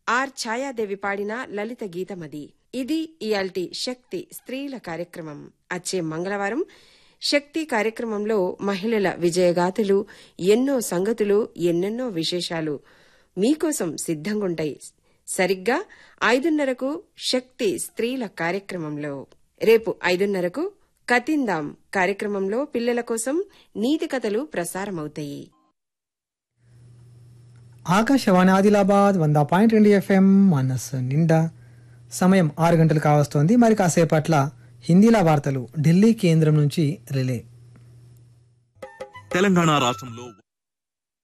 are Chhaya Devi పాడిన లలిత గీతమది ఇది ఇయాల్టి శక్తి స్త్రీల కార్యక్రమం వచ్చే మంగళవారం శక్తి కార్యక్రమంలో మహిళల విజయగాథలు ఎన్నో సంగతులు ఎన్నెన్నో విశేషాలు మీకోసం సిద్ధంగుంటాయి సరిగ్గా ఐదున్నరకు శక్తి స్త్రీల కార్యక్రమంలో రేపు ఐదున్నరకు కతిందాం కార్యక్రమంలో పిల్లల కోసం నీతి కథలు ప్రసారమవుతాయి ఆకాశవాణి ఆదిలాబాద్ వంద పాయింట్ రెండు ఎఫ్ఎం మనస్సు నిండా సమయం ఆరు గంటలు కావస్తోంది మరి కాసేపట్ల హిందీల వార్తలు ఢిల్లీ కేంద్రం నుంచి రిలే తెలంగాణ రాష్ట్రంలో